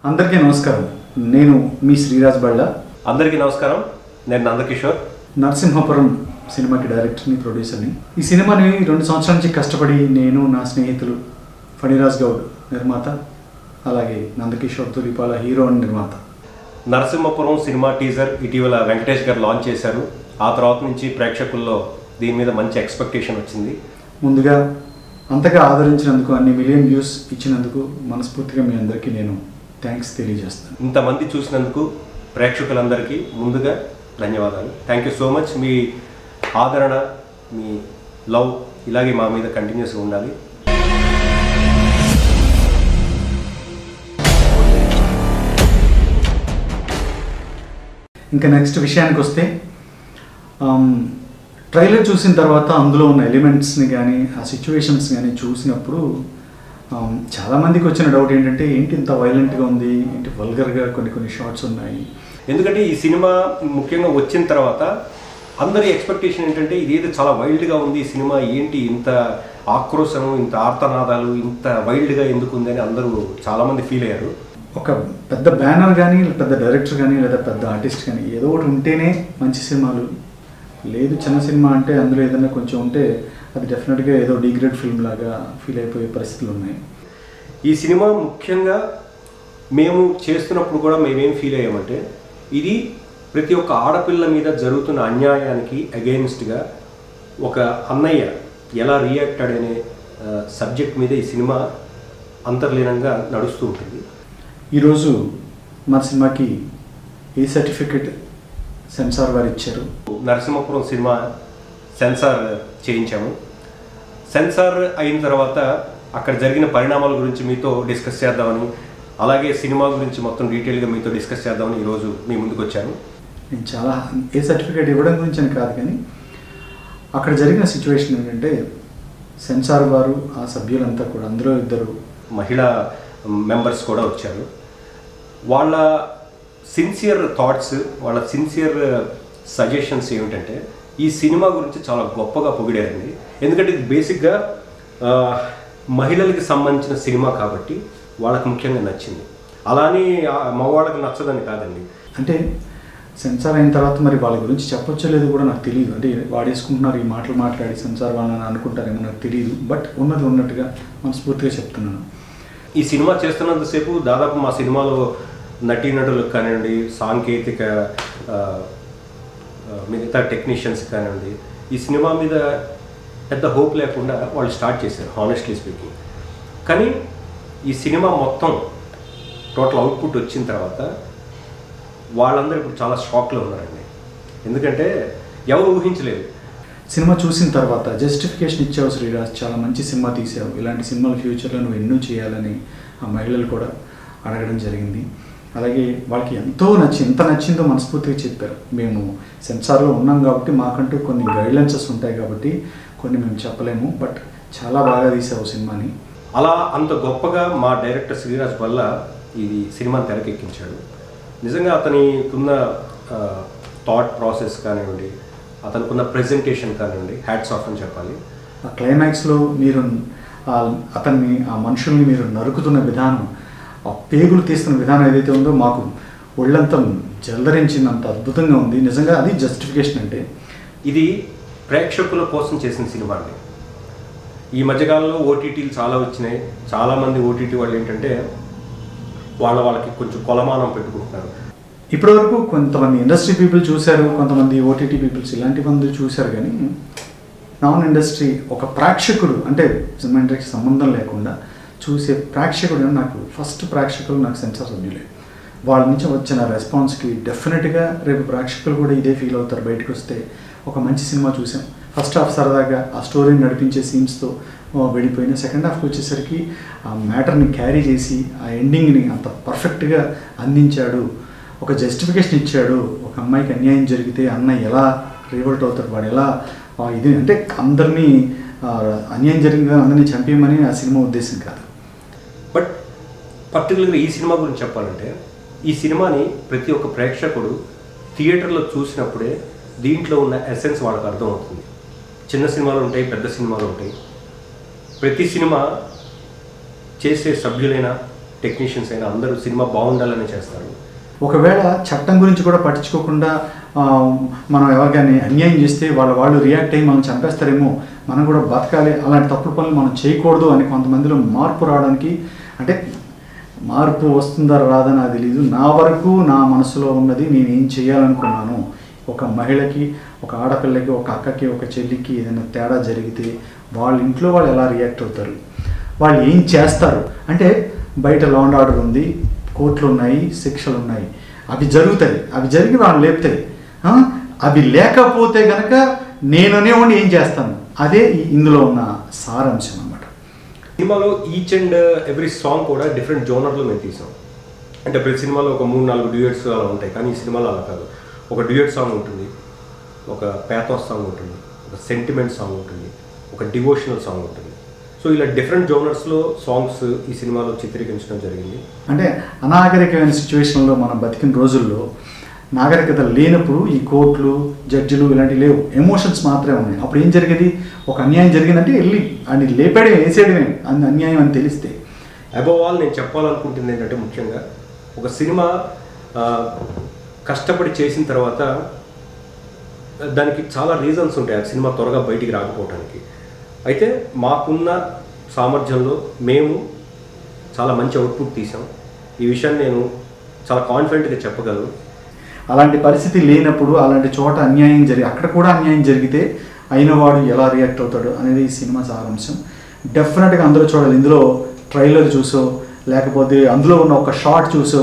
అందరికీ నమస్కారం నేను మీ శ్రీరాజ్ బళ్ళ అందరికీ నమస్కారం నేను నందకిషోర్ నరసింహపురం సినిమాకి డైరెక్టర్ని ప్రొడ్యూసర్ని ఈ సినిమాని రెండు సంవత్సరాల నుంచి కష్టపడి నేను నా స్నేహితులు ఫణిరాజ్ గౌడ్ నిర్మాత అలాగే నందకిషోర్ తులిపాల హీరో అండ్ నిర్మాత నరసింహపురం సినిమా టీజర్ ఇటీవల వెంకటేష్ గారు లాంచ్ చేశారు ఆ తర్వాత నుంచి ప్రేక్షకుల్లో దీని మీద మంచి ఎక్స్పెక్టేషన్ వచ్చింది ముందుగా అంతగా ఆదరించినందుకు అన్ని మిలియన్ వ్యూస్ ఇచ్చినందుకు మనస్ఫూర్తిగా మీ అందరికీ నేను థ్యాంక్స్ తెలియజేస్తాను ఇంతమంది చూసినందుకు ప్రేక్షకులందరికీ ముందుగా ధన్యవాదాలు థ్యాంక్ యూ సో మచ్ మీ ఆదరణ మీ లవ్ ఇలాగే మా మీద కంటిన్యూస్గా ఉండాలి ఇంకా నెక్స్ట్ విషయానికి వస్తే ట్రైలర్ చూసిన తర్వాత అందులో ఉన్న ఎలిమెంట్స్ని కానీ ఆ సిచ్యువేషన్స్ కానీ చూసినప్పుడు um, చాలామందికి వచ్చిన డౌట్ ఏంటంటే ఏంటి ఇంత వైలెంట్గా ఉంది ఏంటి వల్గర్గా కొన్ని కొన్ని షార్ట్స్ ఉన్నాయి ఎందుకంటే ఈ సినిమా ముఖ్యంగా వచ్చిన తర్వాత అందరి ఎక్స్పెక్టేషన్ ఏంటంటే ఇదేదో చాలా వైల్డ్గా ఉంది ఈ సినిమా ఏంటి ఇంత ఆక్రోశం ఇంత ఆర్తనాదాలు ఇంత వైల్డ్గా ఎందుకు ఉందని అందరూ చాలామంది ఫీల్ అయ్యారు ఒక పెద్ద బ్యానర్ కానీ పెద్ద డైరెక్టర్ కానీ లేదా పెద్ద ఆర్టిస్ట్ కానీ ఏదో ఒకటి ఉంటేనే మంచి సినిమాలు లేదు చిన్న సినిమా అంటే అందులో ఏదైనా కొంచెం ఉంటే అది డెఫినెట్గా ఏదో డిగ్రేడ్ ఫిల్మ్ లాగా ఫీల్ అయిపోయే పరిస్థితులు ఉన్నాయి ఈ సినిమా ముఖ్యంగా మేము చేస్తున్నప్పుడు కూడా మేమేం ఫీల్ అయ్యామంటే ఇది ప్రతి ఒక్క ఆడపిల్ల మీద జరుగుతున్న అన్యాయానికి అగెయిన్స్ట్గా ఒక అన్నయ్య ఎలా రియాక్ట్ అనే సబ్జెక్ట్ మీద ఈ సినిమా అంతర్లీనంగా నడుస్తూ ఉంటుంది ఈరోజు మా సినిమాకి ఏ సర్టిఫికెట్ సెన్సార్ వారు ఇచ్చారు నరసింహపురం సినిమా సెన్సార్ చేయించాము సెన్సార్ అయిన తర్వాత అక్కడ జరిగిన పరిణామాల గురించి మీతో డిస్కస్ చేద్దామని అలాగే సినిమా గురించి మొత్తం డీటెయిల్గా మీతో డిస్కస్ చేద్దామని ఈరోజు మీ ముందుకు వచ్చాను నేను చాలా ఏ సర్టిఫికేట్ ఇవ్వడం గురించి అని కాదు కానీ అక్కడ జరిగిన సిచ్యువేషన్ ఏంటంటే సెన్సార్ వారు ఆ సభ్యులంతా కూడా అందులో ఇద్దరు మహిళా మెంబర్స్ కూడా వచ్చారు వాళ్ళ సిన్సియర్ థాట్స్ వాళ్ళ సిన్సియర్ సజెషన్స్ ఏమిటంటే ఈ సినిమా గురించి చాలా గొప్పగా పొగిడారండి ఎందుకంటే ఇది బేసిక్గా ఆ, మహిళలకి సంబంధించిన సినిమా కాబట్టి వాళ్ళకి ముఖ్యంగా నచ్చింది అలానే ఆ మగవాళ్ళకి నచ్చదని కాదండి అంటే సెన్సార్ అయిన తర్వాత మరి వాళ్ళ గురించి చెప్పొచ్చో లేదో కూడా నాకు తెలియదు అంటే వాడేసుకుంటున్నారు ఈ మాటలు మాట్లాడి సెన్సార్ వాళ్ళని అనుకుంటారేమో నాకు తెలియదు బట్ ఉన్నది ఉన్నట్టుగా మనస్ఫూర్తిగా చెప్తున్నాను ఈ సినిమా చేస్తున్నంతసేపు దాదాపు మా సినిమాలో నటీనటులకు కానివ్వండి సాంకేతిక ఆ, ఆ, మిగతా టెక్నీషియన్స్ కానివ్వండి ఈ సినిమా మీద పెద్ద హోప్ లేకుండా వాళ్ళు స్టార్ట్ చేశారు హానెస్ట్లీ స్పీకింగ్ కానీ ఈ సినిమా మొత్తం టోటల్ అవుట్పుట్ వచ్చిన తర్వాత వాళ్ళందరూ ఇప్పుడు చాలా షాక్లో ఉన్నారండి ఎందుకంటే ఎవరు ఊహించలేదు సినిమా చూసిన తర్వాత జస్టిఫికేషన్ ఇచ్చావు శ్రీరాజ్ చాలా మంచి సినిమా తీసావు ఇలాంటి సినిమాలు ఫ్యూచర్లో నువ్వు ఎన్నో చేయాలని ఆ మహిళలు కూడా అడగడం జరిగింది అలాగే వాళ్ళకి ఎంతో నచ్చి ఎంత నచ్చిందో మనస్ఫూర్తిగా చెప్పారు మేము సెన్సార్లో ఉన్నాం కాబట్టి మాకంటూ కొన్ని గైడ్లైన్సెస్ ఉంటాయి కాబట్టి కొన్ని మేము చెప్పలేము బట్ చాలా బాగా తీసావు సినిమాని అలా అంత గొప్పగా మా డైరెక్టర్ శ్రీరాజ్ వల్ల ఇది సినిమాని తెరకెక్కించాడు నిజంగా అతనికున్న థాట్ ప్రాసెస్ కానివ్వండి అతనికున్న ప్రెజెంటేషన్ కానివ్వండి హ్యాట్స్ ఆఫ్ అని చెప్పాలి ఆ క్లైమాక్స్లో మీరు ఆ అతన్ని ఆ మనుషుల్ని మీరు నరుకుతున్న విధానం ఆ పేగులు తీస్తున్న విధానం ఏదైతే ఉందో మాకు ఒళ్ళంతా జలధరించినంత అద్భుతంగా ఉంది నిజంగా అది జస్టిఫికేషన్ అంటే ఇది ప్రేక్షకుల కోసం చేసిన సినిమా అండి ఈ మధ్యకాలంలో ఓటీటీలు చాలా వచ్చినాయి చాలామంది ఓటీటీ వాళ్ళు ఏంటంటే వాళ్ళ వాళ్ళకి కొంచెం కొలమానం పెట్టుకుంటున్నారు ఇప్పటివరకు కొంతమంది ఇండస్ట్రీ పీపుల్ చూశారు కొంతమంది ఓటీటీ పీపుల్స్ ఇలాంటి మంది చూశారు కానీ నాన్ ఇండస్ట్రీ ఒక ప్రేక్షకుడు అంటే సినిమా ఇండస్ట్రీకి సంబంధం లేకుండా చూసే ప్రేక్షకుడు నాకు ఫస్ట్ ప్రేక్షకులు నాకు సెన్సార్ సభ్యులే వాళ్ళ నుంచి వచ్చిన రెస్పాన్స్కి డెఫినెట్గా రేపు ప్రేక్షకులు కూడా ఇదే ఫీల్ అవుతారు బయటకు వస్తే ఒక మంచి సినిమా చూసాం ఫస్ట్ హాఫ్ సరదాగా ఆ స్టోరీని నడిపించే సీన్స్తో వెళ్ళిపోయిన సెకండ్ హాఫ్కి వచ్చేసరికి ఆ మ్యాటర్ని క్యారీ చేసి ఆ ఎండింగ్ని అంత పర్ఫెక్ట్గా అందించాడు ఒక జస్టిఫికేషన్ ఇచ్చాడు ఒక అమ్మాయికి అన్యాయం జరిగితే అన్న ఎలా రివల్ట్ అవుతాడు వాడు ఎలా ఆ, ఇది అంటే అందరినీ ఆ, అన్యాయం జరిగిన అందరినీ చంపేయమని ఆ సినిమా ఉద్దేశం కాదు బట్ పర్టికులర్గా ఈ సినిమా గురించి చెప్పాలంటే ఈ సినిమాని ప్రతి ఒక్క ప్రేక్షకుడు థియేటర్లో చూసినప్పుడే దీంట్లో ఉన్న ఎసెన్స్ వాళ్ళకి అర్థమవుతుంది చిన్న సినిమాలు ఉంటాయి పెద్ద సినిమాలు ఉంటాయి ప్రతి సినిమా చేసే సభ్యులైనా టెక్నీషియన్స్ అయినా అందరూ సినిమా బాగుండాలని చేస్తారు ఒకవేళ చట్టం గురించి కూడా పట్టించుకోకుండా ఆ, మనం ఎవరికైనా అన్యాయం చేస్తే వాళ్ళ వాళ్ళు రియాక్ట్ అయ్యి మనం చంపేస్తారేమో మనం కూడా బతకాలి అలాంటి తప్పుడు పనులు మనం చేయకూడదు అని కొంతమందిలో మార్పు రావడానికి అంటే మార్పు వస్తుందా రాదని నాకు తెలియదు నా వరకు నా మనసులో ఉన్నది నేను ఏం చేయాలనుకున్నాను ఒక మహిళకి ఒక ఆడపిల్లకి ఒక అక్కకి ఒక చెల్లికి ఏదైనా తేడా జరిగితే వాళ్ళ ఇంట్లో వాళ్ళు ఎలా రియాక్ట్ అవుతారు వాళ్ళు ఏం చేస్తారు అంటే బయట లా అండ్ ఆర్డర్ ఉంది కోర్టులు ఉన్నాయి శిక్షలు ఉన్నాయి అవి జరుగుతాయి అవి జరిగి వాళ్ళు లేపుతాయి ఆ? అవి లేకపోతే గనక నేననే ఉండి ఏం చేస్తాను అదే ఈ- ఇందులో ఉన్న సారాంశం అన్నమాట సినిమాలో ఈచ్ అండ్ ఎవ్రీ సాంగ్ కూడా డిఫరెంట్ జోనర్లో మేము తీసాం అంటే ప్రతి సినిమాలో ఒక మూడు నాలుగు డ్యూయట్స్ అలా ఉంటాయి కానీ ఈ సినిమాలో అలా కాదు ఒక డ్యూయట్ సాంగ్ ఉంటుంది ఒక ప్యాథోస్ సాంగ్ ఉంటుంది ఒక సెంటిమెంట్ సాంగ్ ఉంటుంది ఒక డివోషనల్ సాంగ్ ఉంటుంది సో ఇలా డిఫరెంట్ జోనర్స్లో సాంగ్స్ ఈ సినిమాలో చిత్రీకరించడం జరిగింది అంటే అనాగరికమైన సిచ్యువేషన్లో మనం బతికిన రోజుల్లో నాగరికత లేనప్పుడు ఈ కోర్టులు జడ్జిలు ఇలాంటివి లేవు ఎమోషన్స్ మాత్రమే ఉన్నాయి అప్పుడు ఏం జరిగేది ఒక అన్యాయం జరిగిందంటే వెళ్ళి అని లేపేయడమే వేసేయడమే అన్ని అన్యాయం అని తెలిస్తే అబోవ్ ఆల్ నేను చెప్పాలనుకుంటుంది ఏంటంటే ముఖ్యంగా ఒక సినిమా ఆ, కష్టపడి చేసిన తర్వాత దానికి చాలా రీజన్స్ ఉంటాయి ఆ సినిమా త్వరగా బయటికి రాకపోవడానికి అయితే మాకున్న సామర్థ్యంలో మేము చాలా మంచి అవుట్పుట్ తీసాం ఈ విషయాన్ని నేను చాలా కాన్ఫిడెంట్గా చెప్పగలను అలాంటి పరిస్థితి లేనప్పుడు అలాంటి చోట అన్యాయం జరిగి అక్కడ కూడా అన్యాయం జరిగితే అయినవాడు ఎలా రియాక్ట్ అవుతాడు అనేది ఈ సినిమా సారాంశం డెఫినెట్గా అందరూ చూడాలి ఇందులో ట్రైలర్ చూసో లేకపోతే అందులో ఉన్న ఒక షార్ట్ చూసో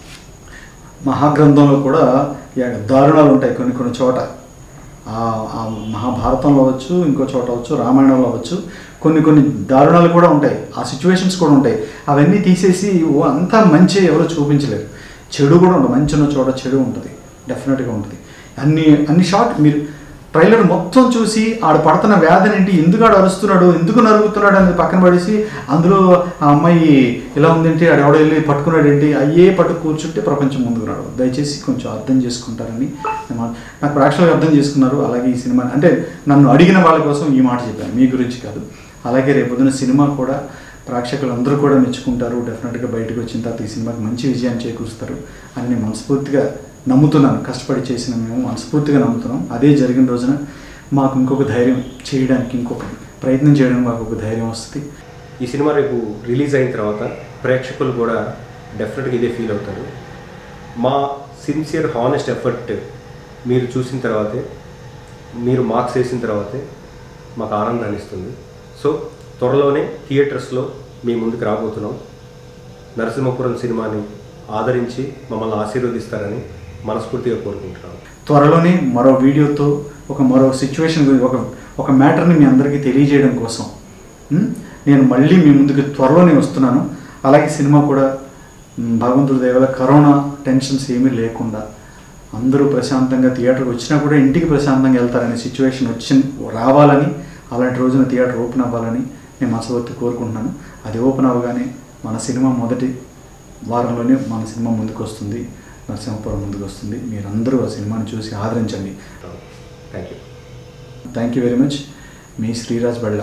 మహాగ్రంథంలో కూడా యా- దారుణాలు ఉంటాయి కొన్ని కొన్ని చోట ఆ- ఆ మహాభారతంలో అవ్వచ్చు ఇంకో చోట అవ్వచ్చు రామాయణంలో అవ్వచ్చు కొన్ని కొన్ని దారుణాలు కూడా ఉంటాయి ఆ సిచ్యువేషన్స్ కూడా ఉంటాయి అవన్నీ తీసేసి ఓ అంతా మంచి ఎవరు చూపించలేరు చెడు కూడా ఉంటుంది మంచి ఉన్న చోట చెడు ఉంటుంది డెఫినెట్గా ఉంటుంది అన్ని అన్ని షార్ట్ మీరు ట్రైలర్ మొత్తం చూసి ఆడ పడుతున్న వ్యాధిని ఏంటి ఎందుకు ఆడు అరుస్తున్నాడు ఎందుకు నరుగుతున్నాడు అనేది పక్కన పడేసి అందులో ఆ అమ్మాయి ఇలా ఉందేంటి ఆడు ఎవడో వెళ్ళి పట్టుకున్నాడు ఏంటి అయ్యే పట్టు కూర్చుంటే ప్రపంచం ముందుకు రాడు దయచేసి కొంచెం అర్థం చేసుకుంటారని నేను మా- నాకు ప్రేక్షకులు అర్థం చేసుకున్నారు అలాగే ఈ సినిమా అంటే నన్ను అడిగిన వాళ్ళ కోసం ఈ మాట చెప్పాను మీ గురించి కాదు అలాగే రేపొద్దున సినిమా కూడా ప్రేక్షకులు అందరూ కూడా మెచ్చుకుంటారు డెఫినెట్గా బయటకు వచ్చిన తర్వాత ఈ సినిమాకి మంచి విజయాన్ని చేకూరుస్తారు అని నేను మనస్ఫూర్తిగా నమ్ముతున్నాను కష్టపడి చేసిన మేము మనస్ఫూర్తిగా నమ్ముతున్నాం అదే జరిగిన రోజున మాకు ఇంకొక ధైర్యం చేయడానికి ఇంకొక ప్రయత్నం చేయడానికి మాకు ఒక ధైర్యం వస్తుంది ఈ సినిమా రేపు రిలీజ్ అయిన తర్వాత ప్రేక్షకులు కూడా డెఫినెట్గా ఇదే ఫీల్ అవుతారు మా సిన్సియర్ హానెస్ట్ ఎఫర్ట్ మీరు చూసిన తర్వాతే మీరు మార్క్స్ వేసిన తర్వాతే మాకు ఆనందాన్ని ఇస్తుంది సో త్వరలోనే థియేటర్స్లో మీ ముందుకు రాబోతున్నాం నరసింహపురం సినిమాని ఆదరించి మమ్మల్ని ఆశీర్వదిస్తారని మనస్ఫూర్తిగా కోరుకుంటున్నాం త్వరలోనే మరో వీడియోతో ఒక మరో సిచ్యువేషన్ గురించి ఒక ఒక మ్యాటర్ని మీ అందరికీ తెలియజేయడం కోసం ఉమ్, నేను మళ్ళీ మీ ముందుకు త్వరలోనే వస్తున్నాను అలాగే సినిమా కూడా ఉమ్, భగవంతుడి దయవల్ల కరోనా టెన్షన్స్ ఏమీ లేకుండా అందరూ ప్రశాంతంగా థియేటర్కి వచ్చినా కూడా ఇంటికి ప్రశాంతంగా వెళ్తారనే సిచ్యువేషన్ వచ్చి రావాలని అలాంటి రోజున థియేటర్ ఓపెన్ అవ్వాలని నేను మనస్ఫూర్తి కోరుకుంటున్నాను అది ఓపెన్ అవ్వగానే మన సినిమా మొదటి వారంలోనే మన సినిమా ముందుకు వస్తుంది నరసింహపురం ముందుకు వస్తుంది మీరందరూ ఆ సినిమాని చూసి ఆదరించండి thank you thank you very much మీ శ్రీరాజ్ బళ్ళ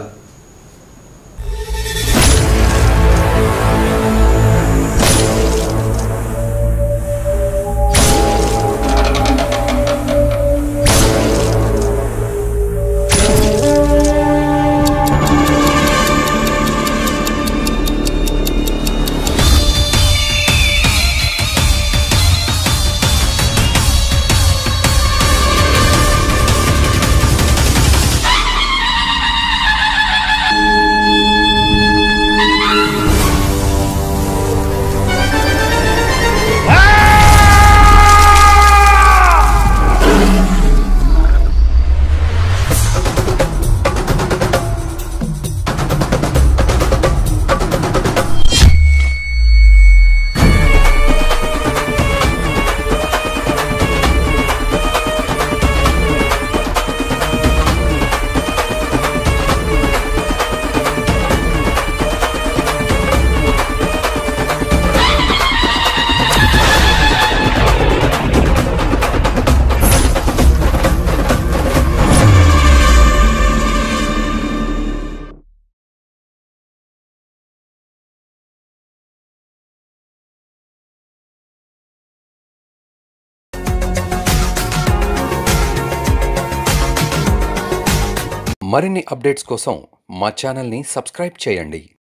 మరిన్ని అప్డేట్స్ కోసం మా ఛానల్ని సబ్స్క్రైబ్ చేయండి